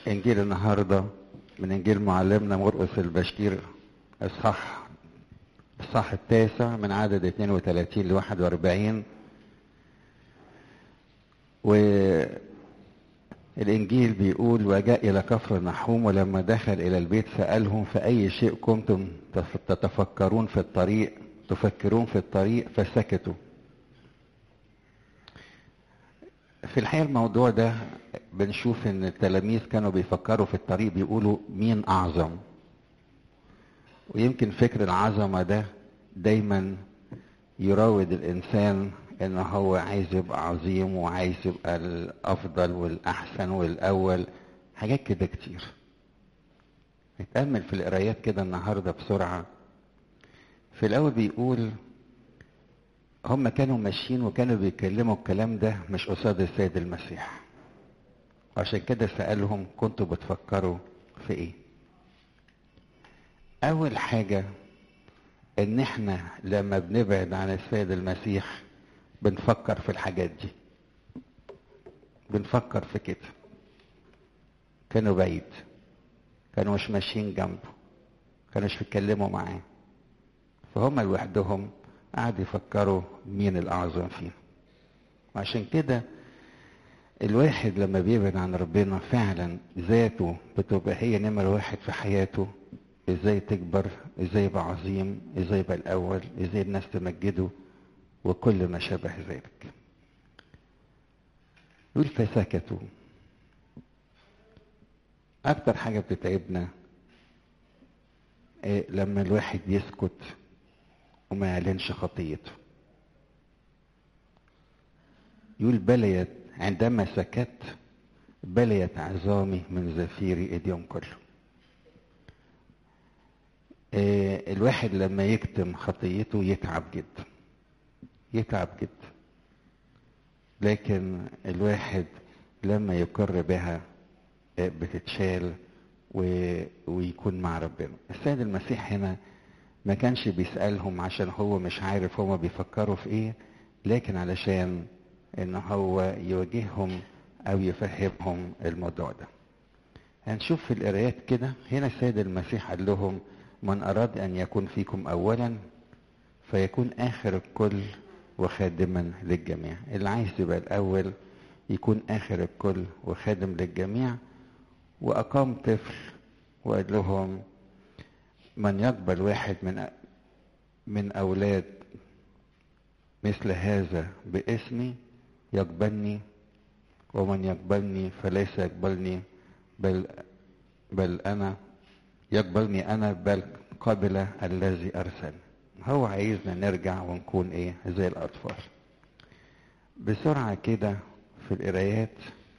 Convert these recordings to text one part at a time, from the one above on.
إنجيل النهاردة من إنجيل معلمنا مرقس البشير إصحاح الصح التاسع من عدد 32 ل 41 والإنجيل بيقول وجاء إلى كفر نحوم ولما دخل إلى البيت سألهم في أي شيء كنتم تتفكرون في الطريق تفكرون في الطريق فسكتوا في الحقيقة الموضوع ده بنشوف ان التلاميذ كانوا بيفكروا في الطريق بيقولوا مين اعظم ويمكن فكر العظمة ده دايما يراود الانسان ان هو عايز يبقى عظيم وعايز يبقى الافضل والاحسن والاول حاجات كده كتير نتأمل في القرايات كده النهاردة بسرعة في الاول بيقول هم كانوا ماشيين وكانوا بيتكلموا الكلام ده مش قصاد السيد المسيح عشان كده سألهم كنتوا بتفكروا في ايه اول حاجة ان احنا لما بنبعد عن السيد المسيح بنفكر في الحاجات دي بنفكر في كده كانوا بعيد كانوا مش ماشيين جنبه كانوا مش بيتكلموا معاه فهم لوحدهم قعدوا يفكروا مين الاعظم فينا وعشان كده الواحد لما بيبعد عن ربنا فعلا ذاته بتبقى هي نمرة واحد في حياته ازاي تكبر ازاي يبقى عظيم ازاي يبقى الاول ازاي الناس تمجده وكل ما شابه ذلك يقول فسكتوا اكتر حاجة بتتعبنا إيه لما الواحد يسكت وما يعلنش خطيته يقول بليت عندما سكت بليت عظامي من زفير ايديهم كله آه الواحد لما يكتم خطيته يتعب جدا يتعب جدا لكن الواحد لما يقر بها آه بتتشال و... ويكون مع ربنا السيد المسيح هنا ما كانش بيسألهم عشان هو مش عارف هما بيفكروا في ايه لكن علشان ان هو يواجههم او يفهمهم الموضوع ده هنشوف في القرايات كده هنا السيد المسيح قال لهم من اراد ان يكون فيكم اولا فيكون اخر الكل وخادما للجميع اللي عايز يبقى الاول يكون اخر الكل وخادم للجميع واقام طفل وقال لهم من يقبل واحد من من اولاد مثل هذا باسمي يقبلني ومن يقبلني فليس يقبلني بل بل انا يقبلني انا بل قبل الذي ارسلني هو عايزنا نرجع ونكون ايه زي الاطفال بسرعه كده في القرايات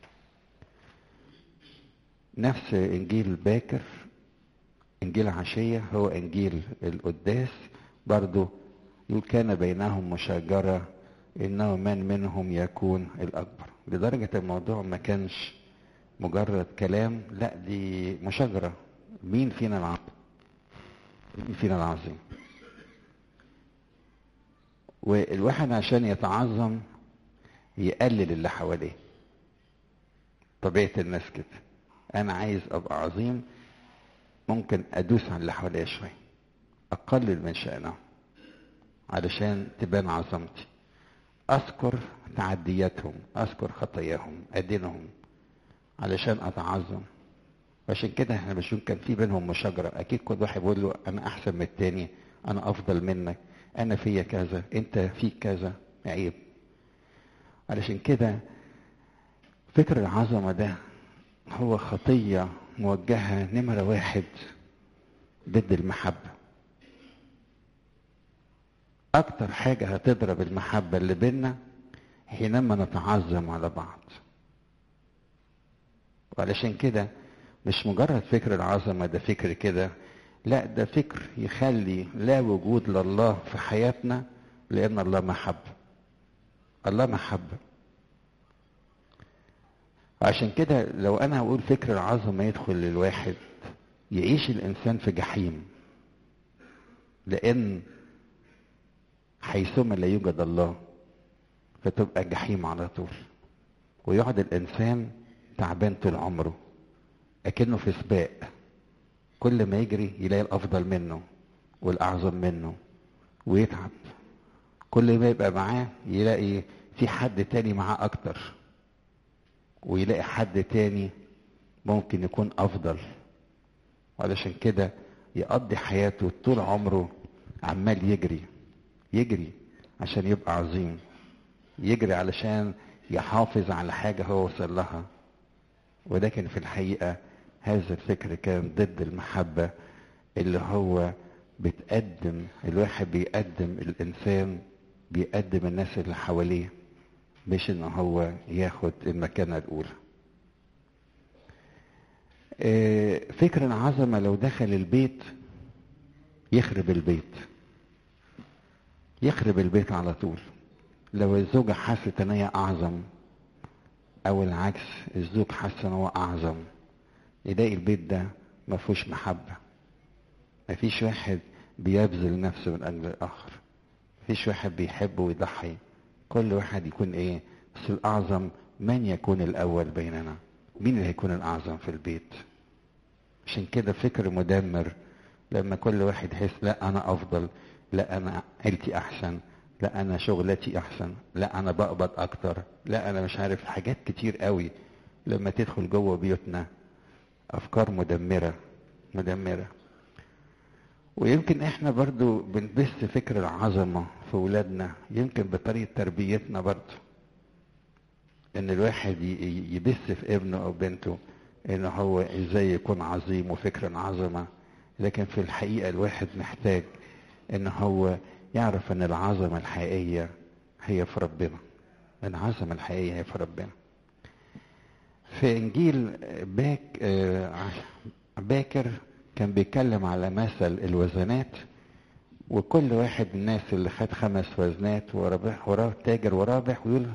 نفس انجيل باكر انجيل عشيه هو انجيل القداس برضو يقول كان بينهم مشاجره انه من منهم يكون الاكبر لدرجه الموضوع ما كانش مجرد كلام لا دي مشاجره مين فينا العظيم مين فينا العظيم والواحد عشان يتعظم يقلل اللي حواليه طبيعه الناس كده انا عايز ابقى عظيم ممكن ادوس على اللي حواليا شويه اقلل من شانهم علشان تبان عظمتي اذكر تعدياتهم اذكر خطاياهم ادينهم علشان اتعظم عشان كده احنا بنشوف كان في بينهم مشاجره اكيد كل واحد بيقول له انا احسن من التاني انا افضل منك انا فيا كذا انت فيك كذا عيب علشان كده فكر العظمه ده هو خطيه موجهه نمره واحد ضد المحبه اكتر حاجة هتضرب المحبة اللي بينا حينما نتعظم على بعض وعلشان كده مش مجرد فكر العظمة ده فكر كده لا ده فكر يخلي لا وجود لله في حياتنا لأن الله محبة الله محبة عشان كده لو أنا هقول فكر العظمة يدخل للواحد يعيش الإنسان في جحيم لأن حيثما لا يوجد الله فتبقى جحيم على طول ويقعد الانسان تعبان طول عمره اكنه في سباق كل ما يجري يلاقي الافضل منه والاعظم منه ويتعب كل ما يبقى معاه يلاقي في حد تاني معاه اكتر ويلاقي حد تاني ممكن يكون افضل وعلشان كده يقضي حياته طول عمره عمال يجري يجري عشان يبقى عظيم يجري علشان يحافظ على حاجة هو وصل لها ولكن في الحقيقة هذا الفكر كان ضد المحبة اللي هو بتقدم الواحد بيقدم الإنسان بيقدم الناس اللي حواليه مش إن هو ياخد المكانة الأولى فكر العظمة لو دخل البيت يخرب البيت يخرب البيت على طول لو الزوجة حست ان هي اعظم او العكس الزوج حس ان هو اعظم يلاقي البيت ده ما فيهوش محبة ما فيش واحد بيبذل نفسه من اجل الاخر ما فيش واحد بيحب ويضحي كل واحد يكون ايه بس الاعظم من يكون الاول بيننا مين اللي هيكون الاعظم في البيت عشان كده فكر مدمر لما كل واحد يحس لا انا افضل لا انا عيلتي احسن لا انا شغلتي احسن لا انا بقبض اكتر لا انا مش عارف حاجات كتير قوي لما تدخل جوه بيوتنا افكار مدمرة مدمرة ويمكن احنا برضو بنبث فكر العظمة في ولادنا يمكن بطريقة تربيتنا برضو ان الواحد يبث في ابنه او بنته ان هو ازاي يكون عظيم وفكر العظمة لكن في الحقيقة الواحد محتاج ان هو يعرف ان العظمة الحقيقية هي في ربنا العظمة الحقيقية هي في ربنا في انجيل باك باكر كان بيتكلم على مثل الوزنات وكل واحد من الناس اللي خد خمس وزنات ورابح وراه تاجر ورابح ويقول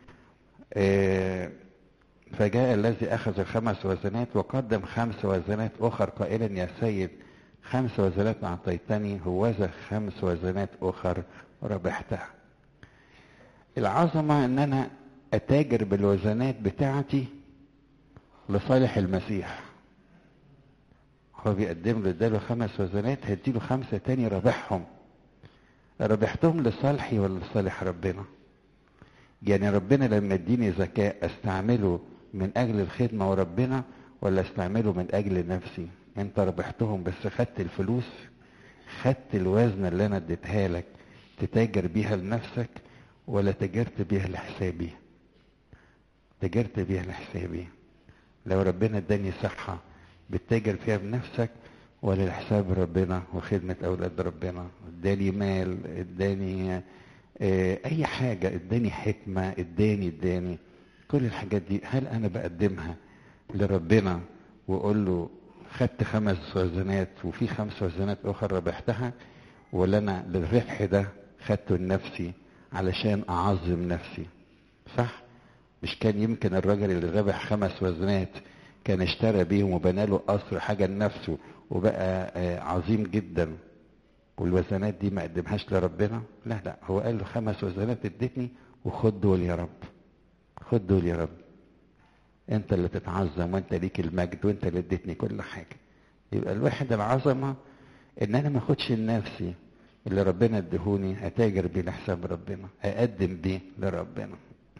فجاء الذي اخذ الخمس وزنات وقدم خمس وزنات اخر قائلا يا سيد خمس وزنات أعطيتني هوذا خمس وزنات أخر ربحتها العظمة إن أنا أتاجر بالوزنات بتاعتي لصالح المسيح هو بيقدم له اداله خمس وزنات هديله خمسة تاني ربحهم ربحتهم لصالحي ولا لصالح ربنا يعني ربنا لما يديني ذكاء استعمله من اجل الخدمة وربنا ولا استعمله من اجل نفسي انت ربحتهم بس خدت الفلوس خدت الوزن اللي انا اديتها لك تتاجر بيها لنفسك ولا تاجرت بيها لحسابي تاجرت بيها لحسابي لو ربنا اداني صحة بتتاجر فيها بنفسك ولا لحساب ربنا وخدمة اولاد ربنا اداني مال اداني اه اي حاجة اداني حكمة اداني اداني كل الحاجات دي هل انا بقدمها لربنا واقول له خدت خمس وزنات وفي خمس وزنات اخرى ربحتها ولا انا للربح ده خدته لنفسي علشان اعظم نفسي صح مش كان يمكن الراجل اللي ربح خمس وزنات كان اشترى بيهم وبنى له قصر حاجه لنفسه وبقى عظيم جدا والوزنات دي ما قدمهاش لربنا لا لا هو قال له خمس وزنات اديتني وخد دول يا رب خد دول يا رب انت اللي تتعظم وانت ليك المجد وانت اللي اديتني كل حاجه يبقى الواحد العظمه ان انا ما اخدش لنفسي اللي ربنا ادهوني اتاجر بيه لحساب ربنا اقدم بيه لربنا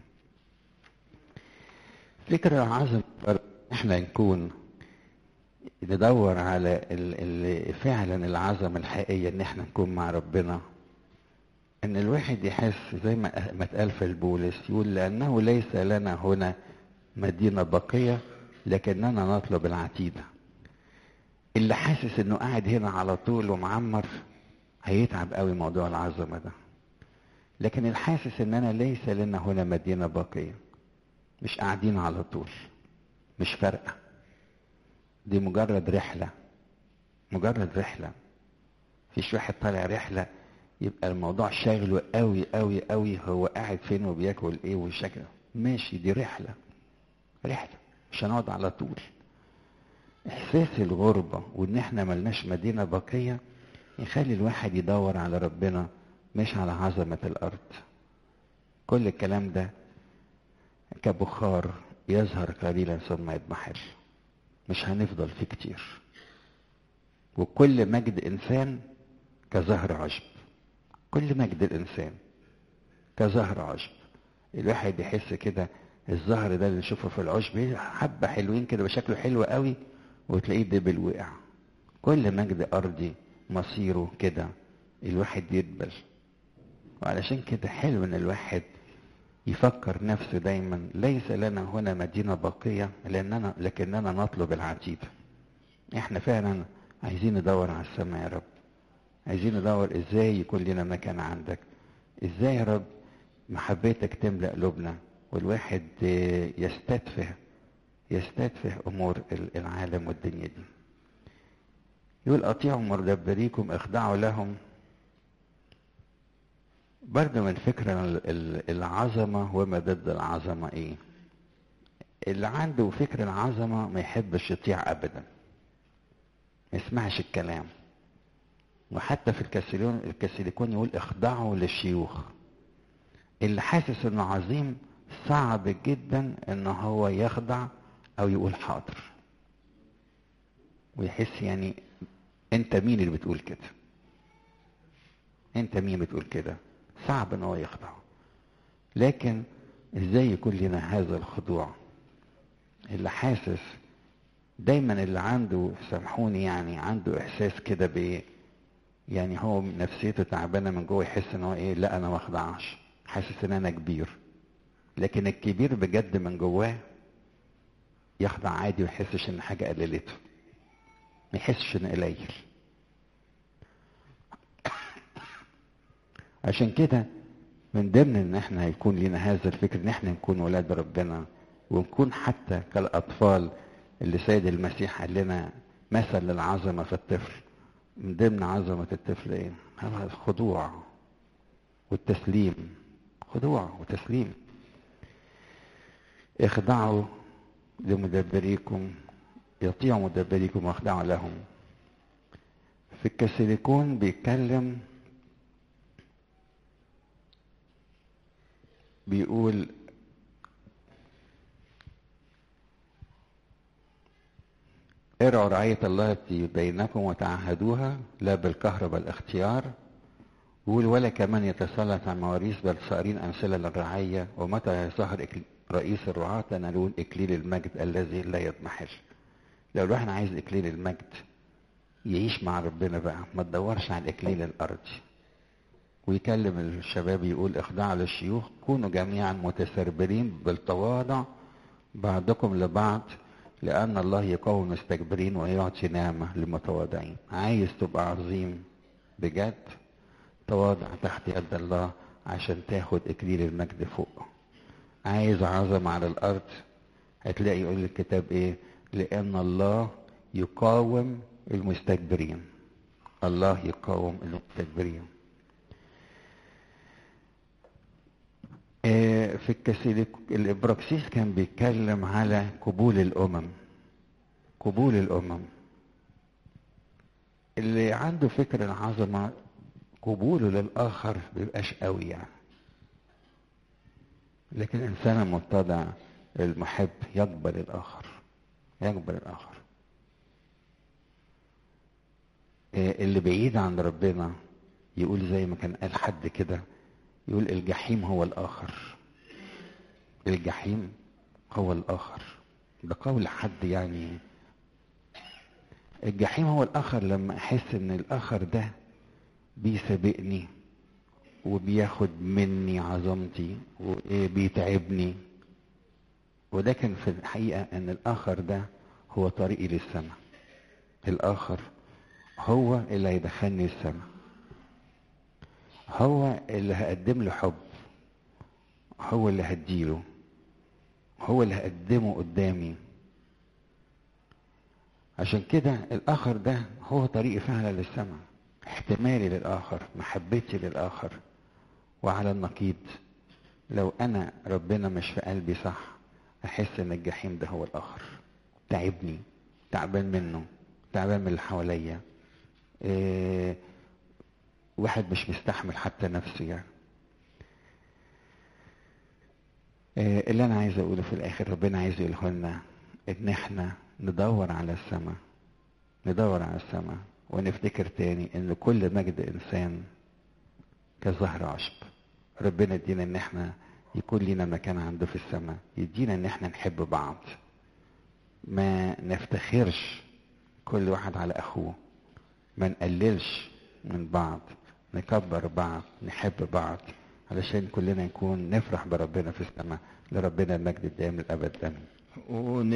فكرة العظمة احنا نكون ندور على ال ال فعلا العظمة الحقيقية ان احنا نكون مع ربنا ان الواحد يحس زي ما ما اتقال في البولس يقول لانه ليس لنا هنا مدينة بقية لكننا نطلب العتيدة اللي حاسس انه قاعد هنا على طول ومعمر هيتعب قوي موضوع العظمة ده لكن الحاسس ان انا ليس لنا هنا مدينة باقية مش قاعدين على طول مش فارقة دي مجرد رحلة مجرد رحلة فيش واحد طالع رحلة يبقى الموضوع شاغله قوي قوي قوي هو قاعد فين وبياكل ايه وشكله ماشي دي رحلة رحلة مش هنقعد على طول احساس الغربة وان احنا ملناش مدينة باقية يخلي الواحد يدور على ربنا مش على عظمة الارض كل الكلام ده كبخار يظهر قليلا ثم يضمحل مش هنفضل فيه كتير وكل مجد انسان كزهر عشب كل مجد الانسان كزهر عشب الواحد يحس كده الزهر ده اللي نشوفه في العشب حبة حلوين كده بشكله حلو قوي وتلاقيه دبل وقع كل مجد أرضي مصيره كده الواحد يدبل وعلشان كده حلو ان الواحد يفكر نفسه دايما ليس لنا هنا مدينة باقية لأننا لكننا نطلب العتيد احنا فعلا عايزين ندور على السماء يا رب عايزين ندور ازاي يكون لنا مكان عندك ازاي يا رب محبتك تملأ قلوبنا والواحد يستدفه يستدفه امور العالم والدنيا دي يقول اطيعوا مدبريكم اخضعوا لهم برضه من فكرة العظمة وما ضد العظمة ايه اللي عنده فكر العظمة ما يحبش يطيع ابدا ما يسمعش الكلام وحتى في الكسيلون الكسيليكون يقول اخضعوا للشيوخ اللي حاسس انه عظيم صعب جدا ان هو يخضع او يقول حاضر ويحس يعني انت مين اللي بتقول كده انت مين بتقول كده صعب ان هو يخضع لكن ازاي يكون لنا هذا الخضوع اللي حاسس دايما اللي عنده سامحوني يعني عنده احساس كده ب يعني هو نفسيته تعبانه من جوه يحس ان هو ايه لا انا ما اخضعش حاسس ان انا كبير لكن الكبير بجد من جواه يخضع عادي وما يحسش ان حاجه قللته ما يحسش ان قليل عشان كده من ضمن ان احنا هيكون لنا هذا الفكر ان احنا نكون ولاد ربنا ونكون حتى كالاطفال اللي سيد المسيح قال لنا مثل للعظمه في الطفل من ضمن عظمه الطفل ايه؟ هو الخضوع والتسليم خضوع وتسليم اخضعوا لمدبريكم يطيعوا مدبريكم واخضعوا لهم في الكسيليكون بيتكلم بيقول ارعوا رعية الله التي بينكم وتعهدوها لا بالقهر بل اختيار يقول ولا كمان يتسلط على المواريث بل صائرين أمثلة للرعية ومتى ظهر رئيس الرعاة تنالون إكليل المجد الذي لا يضمحل لو الواحد عايز إكليل المجد يعيش مع ربنا بقى ما تدورش على الإكليل الأرضي ويكلم الشباب يقول اخضعوا للشيوخ كونوا جميعا متسربلين بالتواضع بعضكم لبعض لأن الله يقوم المستكبرين ويعطي نعمة للمتواضعين عايز تبقى عظيم بجد تواضع تحت يد الله عشان تاخد إكليل المجد فوق عايز عظمة على الأرض هتلاقي يقول الكتاب إيه لأن الله يقاوم المستكبرين الله يقاوم المستكبرين في الكسيليك الإبراكسيس كان بيتكلم على قبول الأمم قبول الأمم اللي عنده فكر العظمة قبوله للآخر بيبقاش قوي يعني لكن الإنسان المتضع المحب يقبل الآخر يقبل الآخر اللي بعيد عن ربنا يقول زي ما كان قال حد كده يقول الجحيم هو الآخر الجحيم هو الآخر ده قول حد يعني الجحيم هو الآخر لما أحس إن الآخر ده بيسابقني وبياخد مني عظمتي وبيتعبني وده كان في الحقيقة إن الآخر ده هو طريقي للسماء الآخر هو اللي هيدخلني السماء هو اللي هقدم له حب هو اللي هديله هو اللي هقدمه قدامي عشان كده الاخر ده هو طريقي فعلا للسماء احتمالي للاخر محبتي للاخر وعلى النقيض لو انا ربنا مش في قلبي صح احس ان الجحيم ده هو الاخر تعبني تعبان منه تعبان من اللي حواليا إيه واحد مش مستحمل حتى نفسه يعني إيه اللي انا عايز اقوله في الاخر ربنا عايز يقوله لنا ان احنا ندور على السماء ندور على السماء ونفتكر تاني ان كل مجد انسان كزهر عشب ربنا يدينا ان احنا يكون لنا مكان عنده في السماء يدينا ان احنا نحب بعض ما نفتخرش كل واحد على اخوه ما نقللش من بعض نكبر بعض نحب بعض علشان كلنا نكون نفرح بربنا في السماء لربنا المجد الدائم للابد امين